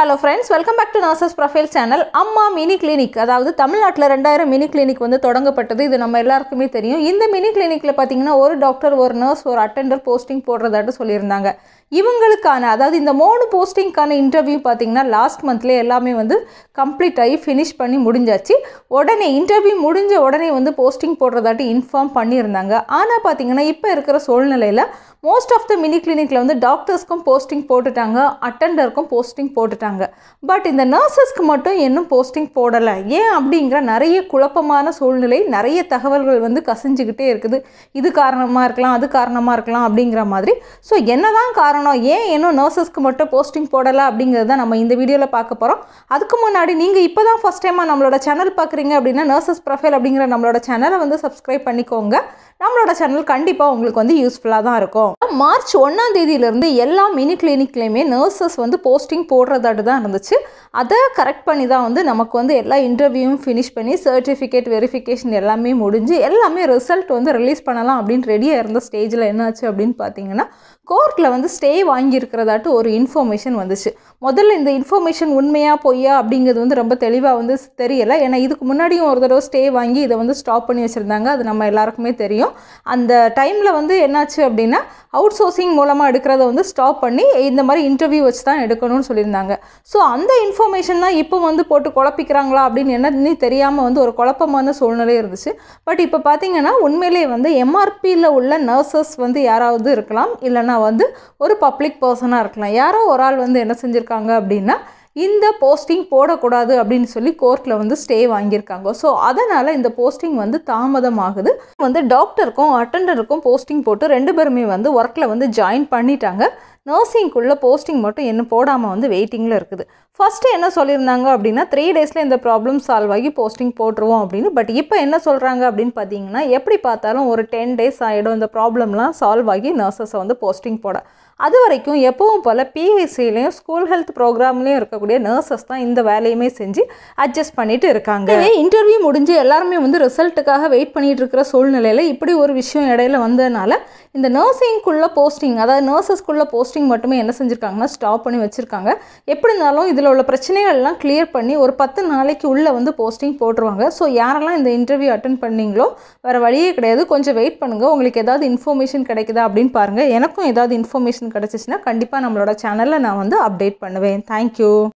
hello friends welcome back to nurses profile channel Amma mini clinic அதாவது தமிழ்நாட்டில் ரெண்டாயிரம் mini clinic வந்து தொடங்கப்பட்டது இது நம்ம எல்லாருக்குமே தெரியும் இந்த மினி கிளினிக்கில் பார்த்தீங்கன்னா ஒரு டாக்டர் ஒரு நர்ஸ் ஒரு அட்டெண்டர் போஸ்டிங் போடுறதாட்டு சொல்லியிருந்தாங்க இவங்களுக்கான அதாவது இந்த மூணு போஸ்டிங்க்கான இன்டர்வியூ பார்த்தீங்கன்னா லாஸ்ட் மந்த்லேயே எல்லாமே வந்து கம்ப்ளீட் ஆகி ஃபினிஷ் பண்ணி முடிஞ்சாச்சு உடனே இன்டர்வியூ முடிஞ்ச உடனே வந்து போஸ்டிங் போடுறதாட்டி இன்ஃபார்ம் பண்ணியிருந்தாங்க ஆனால் பார்த்தீங்கன்னா இப்போ இருக்கிற சூழ்நிலையில் மோஸ்ட் ஆஃப் த மினி கிளினிக்கில் வந்து டாக்டர்ஸ்க்கும் போஸ்டிங் போட்டுட்டாங்க அட்டெண்டருக்கும் போஸ்டிங் போட்டுட்டாங்க பட் இந்த நர்சஸ்க்கு மட்டும் இன்னும் போஸ்டிங் போடலை ஏன் அப்படிங்கிற நிறைய குழப்பமான சூழ்நிலை நிறைய தகவல்கள் வந்து கசிஞ்சுக்கிட்டே இருக்குது இது காரணமாக இருக்கலாம் அது காரணமாக இருக்கலாம் அப்படிங்கிற மாதிரி ஸோ என்னதான் காரணம் ஏன் இன்னும் நர்சஸ்க்கு மட்டும் போஸ்டிங் போடலை அப்படிங்கிறது தான் நம்ம இந்த வீடியோவில் பார்க்க போகிறோம் அதுக்கு முன்னாடி நீங்கள் இப்போ தான் ஃபஸ்ட் டைமாக நம்மளோட சேனல் பார்க்குறீங்க அப்படின்னா நர்சஸ் ப்ரொஃபைல் அப்படிங்கிற நம்மளோட சேனலை வந்து சப்ஸ்கிரைப் பண்ணிக்கோங்க நம்மளோட சேனல் கண்டிப்பாக உங்களுக்கு வந்து யூஸ்ஃபுல்லாக தான் இருக்கும் மார்ச் ஒன்றாம் தேதியிலேருந்து எல்லா மினி கிளினிக்லேயுமே நர்சஸ் வந்து போஸ்டிங் போடுறதாட்டு தான் இருந்துச்சு அதை கரெக்ட் பண்ணி தான் வந்து நமக்கு வந்து எல்லா இன்டர்வியூவும் ஃபினிஷ் பண்ணி சர்டிஃபிகேட் வெரிஃபிகேஷன் எல்லாமே முடிஞ்சு எல்லாமே ரிசல்ட் வந்து ரிலீஸ் பண்ணலாம் அப்படின்னு ரெடியாக இருந்த ஸ்டேஜில் என்னாச்சு அப்படின்னு பார்த்தீங்கன்னா கோர்ட்டில் வந்து ஸ்டே வாங்கியிருக்கிறதாட்டு ஒரு இன்ஃபர்மேஷன் வந்துச்சு முதல்ல இந்த இன்ஃபர்மேஷன் உண்மையா பொய்யா அப்படிங்கிறது வந்து ரொம்ப தெளிவாக வந்து தெரியலை ஏன்னா இதுக்கு முன்னாடியும் ஒரு தடவை ஸ்டே வாங்கி இதை வந்து ஸ்டாப் பண்ணி வச்சுருந்தாங்க அது நம்ம எல்லாருக்குமே தெரியும் அந்த டைமில் வந்து என்னாச்சு அப்படின்னா அவுட் சோர்சிங் மூலமாக எடுக்கிறத வந்து ஸ்டாப் பண்ணி இந்த மாதிரி இன்டர்வியூ வச்சு தான் எடுக்கணும்னு சொல்லியிருந்தாங்க ஸோ அந்த இன்ஃபர்மேஷன் தான் இப்போ வந்து போட்டு குழப்பிக்கிறாங்களா அப்படின்னு என்னன்னு தெரியாமல் வந்து ஒரு குழப்பமான சூழ்நிலை இருந்துச்சு பட் இப்போ பார்த்தீங்கன்னா உண்மையிலேயே வந்து எம்ஆர்பியில் உள்ள நர்சஸ் வந்து யாராவது இருக்கலாம் இல்லைன்னா வந்து ஒரு பப்ளிக் பர்சனாக இருக்கலாம் யாரோ ஒரு ஆள் வந்து என்ன செஞ்சுருக்காங்க அப்படின்னா இந்த போஸ்டிங் போடக்கூடாது அப்படின்னு சொல்லி கோர்ட்டில் வந்து ஸ்டே வாங்கியிருக்காங்க ஸோ அதனால் இந்த போஸ்டிங் வந்து தாமதமாகுது வந்து டாக்டருக்கும் அட்டெண்டருக்கும் போஸ்டிங் போட்டு ரெண்டு பேருமே வந்து ஒர்க்கில் வந்து ஜாயின் பண்ணிட்டாங்க நர்சிங்குள்ளே போஸ்டிங் மட்டும் இன்னும் போடாமல் வந்து வெயிட்டிங்கில் இருக்குது ஃபஸ்ட்டு என்ன சொல்லியிருந்தாங்க அப்படின்னா த்ரீ டேஸில் இந்த ப்ராப்ளம் சால்வ் ஆகி போஸ்டிங் போட்டுருவோம் அப்படின்னு பட் இப்போ என்ன சொல்கிறாங்க அப்படின்னு பார்த்தீங்கன்னா எப்படி பார்த்தாலும் ஒரு டென் டேஸ் ஆகிடும் இந்த ப்ராப்ளம்லாம் சால்வ் ஆகி நர்சஸை வந்து போஸ்டிங் போட அது வரைக்கும் எப்பவும் போல் பிஹெச்சிலையும் ஸ்கூல் ஹெல்த் ப்ரோக்ராம்லேயும் இருக்கக்கூடிய நர்சஸ் தான் இந்த வேலையுமே செஞ்சு அட்ஜஸ்ட் பண்ணிட்டு இருக்காங்க இன்டர்வியூ முடிஞ்சு எல்லாருமே வந்து ரிசல்ட்டுக்காக வெயிட் பண்ணிட்டு இருக்கிற சூழ்நிலையில் இப்படி ஒரு விஷயம் இடையில வந்ததுனால இந்த நர்சிங்குள்ள போஸ்டிங் அதாவது நர்சஸ்க்குள்ள போஸ்டிங் மட்டுமே என்ன செஞ்சுருக்காங்கன்னா ஸ்டாப் பண்ணி வச்சுருக்காங்க எப்படி இருந்தாலும் இதில் உள்ள பிரச்சனைகள்லாம் கிளியர் பண்ணி ஒரு பத்து நாளைக்கு உள்ளே வந்து போஸ்டிங் போட்டுருவாங்க ஸோ யாரெல்லாம் இந்த இன்டர்வியூ அட்டன் பண்ணீங்களோ வேறு வழியே கிடையாது கொஞ்சம் வெயிட் பண்ணுங்கள் உங்களுக்கு ஏதாவது இன்ஃபர்மேஷன் கிடைக்குதா அப்படின்னு பாருங்கள் எனக்கும் ஏதாவது இன்ஃபர்மேஷன் கிடச்சிச்சின்னா கண்டிப்பாக நம்மளோட சேனலில் நான் வந்து அப்டேட் பண்ணுவேன் தேங்க்யூ